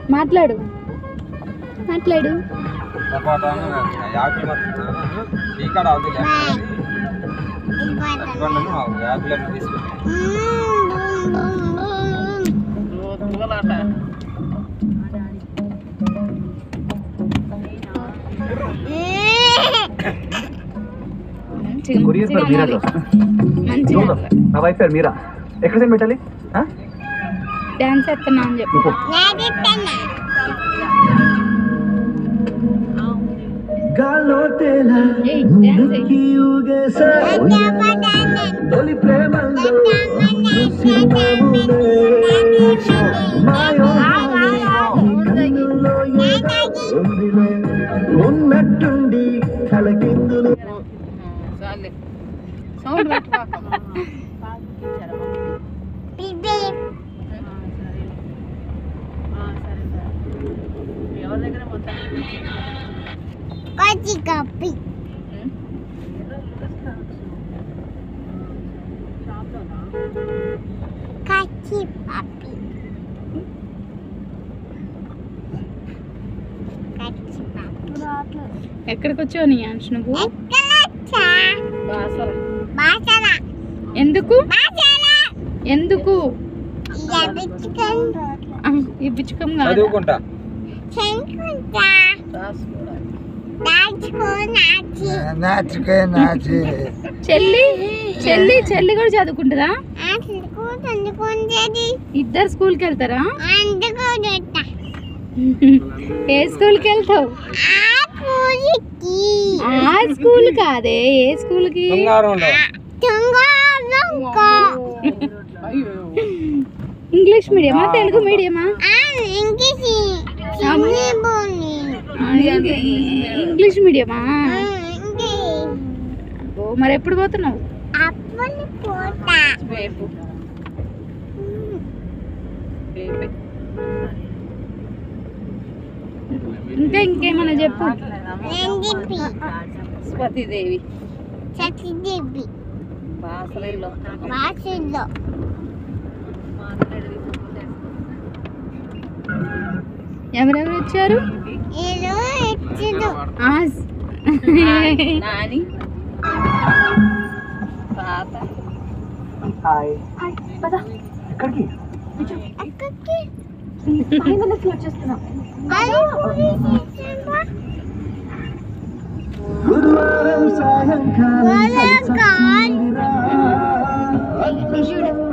మాట్లాడు మాట్లాడు యాపిల్ ఇక్కడ అవుతుంది యాపిల్ అని తీసుకుంటాం మంచిగా కొరియర్ మంచిగా పేరు మీరా అనాలి. మంచిగా చూడు, నా వైఫ్ పేరు మీరా ఎక్కడ సెండ్ పెట్టాలి ఆ? డాన్స్ ఎత్తనా అని చెప్పు నువ్వు గాల్లో తేలా ఏయ్ డాన్స్ ఎయ్. ఊగేసా తొలి ప్రేమలో సినిమాములే. మాయో కన్నుల్లో ఏదో ఉందిలే. ఉన్నట్టుండి తలకిందులు సౌండ్ పెట్టుకోక. కప్పి కచ్చి పప్పి కచ్చి పప్పి ఎక్కడికి వచ్చావు నీ అంశ నువ్వు ఎక్కడొచ్చా బాసర ఎందుకు బాసర ఎందుకు ఇక పిచ్చుకొని ఆ, ఈ పిచ్చుకం కాదు చదువుకుంటా చెంకుంటా దాచుకో నాచి నాచుకే నాచి చెల్లి చెల్లి చెల్లి కూడా చదువుకుంటుందా అందుకు చదువుకుంటది ఇద్దరు స్కూల్కి వెళ్తారా అందుకు చెట్ట ఏ స్కూల్కి వెళ్తావు ఆ పూలికి ఆ స్కూల్ కాదే ఏ స్కూల్కి బంగారం ఉండవు తుంగ ఇంగ్లీష్ మీడియమా తెలుగు మీడియమా ఆ ఇంకిసి చిన్ని బోని ఆ, ఇంగ్- ఇంగ్లీష్ మీడియమా ఇంకి ఓ మరి ఎప్పుడు పోతున్నావు అప్పని పోతా ఇంకా ఇంకేమైనా చెప్పు నందిపి స్వతిదేవి సతీదేవి బాసలలో వాసుల్లో ఎవరెవరు వచ్చారు ఏదో ఎచ్చుడు ఆ, నాని తాత హాయ్ ఎక్కడికి అక్కకి అది పూలి గురువారం సాయంకాలం వలకాన్. కలిసి వచ్చిందిరా.